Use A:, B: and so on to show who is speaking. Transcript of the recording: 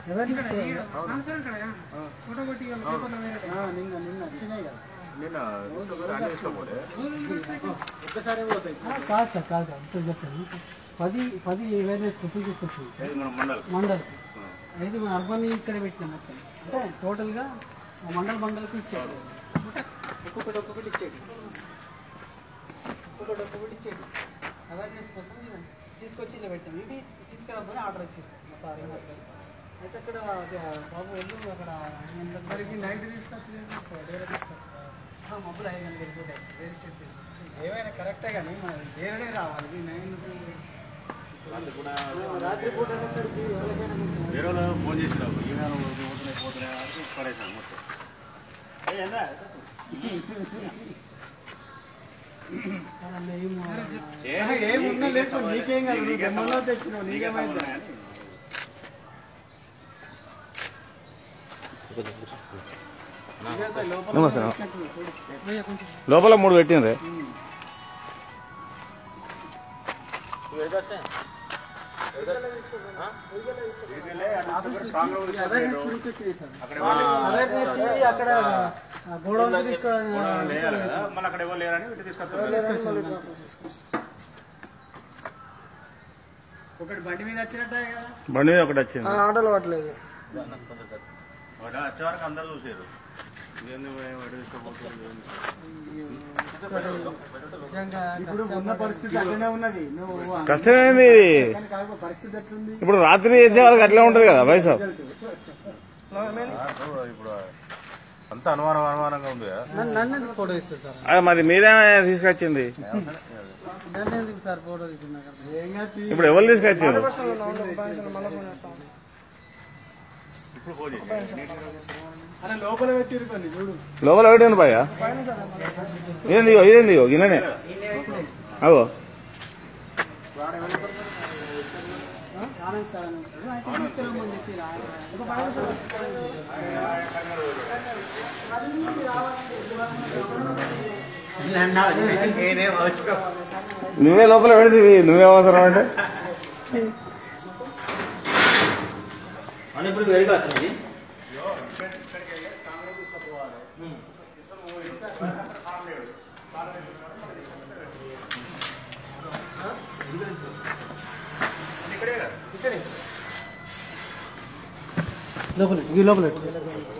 A: నిన్న నిన్న వచ్చినాయి కదా
B: నిన్న అన్ని తీసుకోపోలే
A: ఒక్కసారి పోతాయి
C: కాదు సార్ కాదు సార్ ఇప్పుడు చెప్తాను పది పది అవేర్నెస్ కుప్పలు తీసుకొచ్చింది
B: ఏది మన మండల్
C: మండల్ అయితే మన అర్బన్ ఇక్కడ పెట్టిన మొత్తం అంటే టోటల్గా ఆ మండల్ మండల్కి ఇచ్చాడు ఒక్కొక్కటి ఒక్కొక్కటి ఇచ్చేది ఒక్కొక్కటి ఒక్కొక్కటి ఇచ్చేది అవేర్నెస్ కోసం తీసుకొచ్చి ఇలా పెట్టాం ఇవి తీసుకురాబోని ఆర్డర్ ఇచ్చేది మా సార్ ఏం మాట్లాడారు. అయితే అక్కడ అదే బాబు వెళ్ళు అక్కడ
A: మరికి నైట్ తీసుకొచ్చి వేరే తీసుకొచ్చి
C: ఆ, మబ్బులు ఐదు గంటలకు వెళ్ళిపోతాయి వేరే స్టేట్స్
A: ఏమైనా కరెక్టే కానీ మన వేరే రావాలి ఇది నైన్
B: రాత్రి కూడా
A: రాత్రి పూట అనేసరికి ఎవరికైనా కొంచెం
B: వేరే వాళ్ళు ఫోన్ చేసినావు ఈమె పోతున్నాయి పోతున్నాయి అని పడేసాను మొత్తం ఏ, ఏందా? ఏ,
A: ఏమున్నా లేకపోతే నీకేం కాదు నువ్వు
B: నీకేం
A: బొమ్మలో
B: సంబంధం?
A: తెచ్చినావు
B: నీకేం
A: నీకేమైంది
B: సంబంధం అని.
D: నమస్తే లోపల మూడు పెట్టిండ్రే
B: వీటిల్లే అటు కూడా స్ట్రాంగ్ గా ఉంది.
A: అవేర్నెస్ గురించి వచ్చింది సార్
B: అక్కడ ఎవరు లేరు.
C: అవేర్నెస్ అక్కడ గోడౌన్ తీసుకోవడం
B: గోడౌన్లో లేరు కదా, మళ్ళీ అక్కడ ఎవరు లేరని వీటి తీసుకొస్తారు
A: ఒకటి బండి మీద వచ్చినట్టే కదా
D: బండి మీద ఒకటి వచ్చింది
C: ఆటోలు పట్టలేదు
B: వాడు వచ్చే వరకు అందరూ చూసారు ఏంది వాడు తీసుకోపోతుంది ఏంది?
C: నిజంగా
A: ఇప్పుడు ఉన్న పరిస్థితి అట్లనే ఉన్నది నువ్వు
D: కష్టమేంది
A: కానీ కాదు పరిస్థితి ఎట్లుంది
D: ఇప్పుడు రాత్రి చేసే వాళ్ళకి అట్లా ఉంటది కదా వయసు
B: ఇప్పుడు అంత అనుమానం అనుమానంగా ఉంది కదా.
C: నన్ను నన్ను ఎందుకు ఫోటో ఇస్తారు సార్
D: అది మరి మీరే తీసుకొచ్చింది
C: నన్ను ఎందుకు సార్ ఫోటో తీసింది
A: ఏం కాదు
D: ఇప్పుడు ఎవరు తీసుకొచ్చారు
B: ఇప్పుడు ఫోన్ చేసి
A: అలా లోపల పెట్టిరు కొన్ని చూడు
D: లోపల పెట్టండి భయ్యా ఇదేంది ఇగో, ఇదేంది ఇగో, గిన్నెనే అవో నువ్వే లోపల పెడితే నువ్వే అవసరం అంటే
E: ఇప్పుడు వేడిగా వచ్చింది
C: లోపల ఈ లోపల పెట్టు.